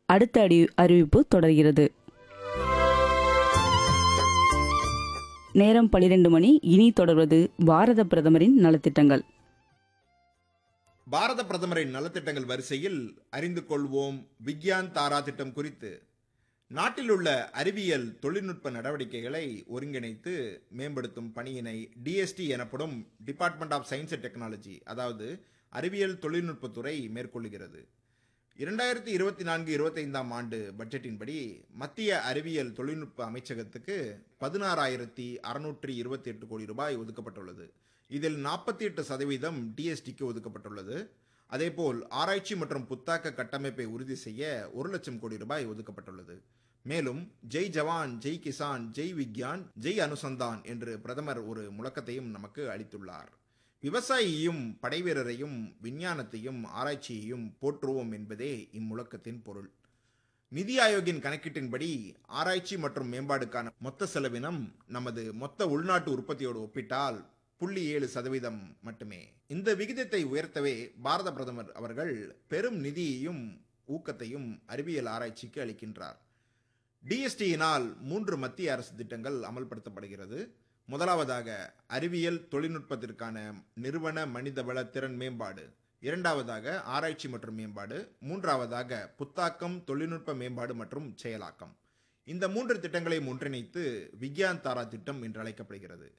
அடுத்த அடி அறிவிப்பு தொடர்கிறது நேரம் பனிரெண்டு மணி இனி தொடர்வது பாரத பிரதமரின் நலத்திட்டங்கள் பாரத பிரதமரின் நலத்திட்டங்கள் வரிசையில் அறிந்து கொள்வோம் விக்யான் தாரா திட்டம் குறித்து நாட்டில் உள்ள அறிவியல் தொழில்நுட்ப நடவடிக்கைகளை ஒருங்கிணைத்து மேம்படுத்தும் பணியினை டிஎஸ்டி எனப்படும் department of science and technology அதாவது அறிவியல் தொழில்நுட்பத்துறை மேற்கொள்ளுகிறது இரண்டாயிரத்தி இருபத்தி நான்கு இருபத்தைந்தாம் ஆண்டு பட்ஜெட்டின்படி மத்திய அறிவியல் தொழில்நுட்ப அமைச்சகத்துக்கு பதினாறாயிரத்தி அறுநூற்றி இருபத்தி எட்டு கோடி ரூபாய் ஒதுக்கப்பட்டுள்ளது இதில் நாற்பத்தி எட்டு சதவீதம் டிஎஸ்டிக்கு ஒதுக்கப்பட்டுள்ளது அதேபோல் ஆராய்ச்சி மற்றும் புத்தாக்க கட்டமைப்பை உறுதி செய்ய ஒரு லட்சம் கோடி ரூபாய் ஒதுக்கப்பட்டுள்ளது மேலும் ஜெய் ஜவான் ஜெய் கிசான் ஜெய் விக்யான் ஜெய் அனுசந்தான் என்று பிரதமர் ஒரு முழக்கத்தையும் நமக்கு அளித்துள்ளார் விவசாயியையும் படைவீரரையும் விஞ்ஞானத்தையும் ஆராய்ச்சியையும் போற்றுவோம் என்பதே இம்முழக்கத்தின் பொருள் நிதி ஆயோக்கின் கணக்கீட்டின்படி ஆராய்ச்சி மற்றும் மேம்பாடுக்கான மொத்த செலவினம் நமது மொத்த உள்நாட்டு உற்பத்தியோடு ஒப்பிட்டால் புள்ளி ஏழு சதவீதம் மட்டுமே இந்த விகிதத்தை உயர்த்தவே பாரத பிரதமர் அவர்கள் பெரும் நிதியையும் ஊக்கத்தையும் அறிவியல் ஆராய்ச்சிக்கு அளிக்கின்றார் டிஎஸ்டியினால் மூன்று மத்திய அரசு திட்டங்கள் அமல்படுத்தப்படுகிறது முதலாவதாக அறிவியல் தொழில்நுட்பத்திற்கான நிறுவன மனிதவள திறன் மேம்பாடு இரண்டாவதாக ஆராய்ச்சி மற்றும் மேம்பாடு மூன்றாவதாக புத்தாக்கம் தொழில்நுட்ப மேம்பாடு மற்றும் செயலாக்கம் இந்த மூன்று திட்டங்களையும் ஒன்றிணைத்து விக்யான் தாரா திட்டம் என்று அழைக்கப்படுகிறது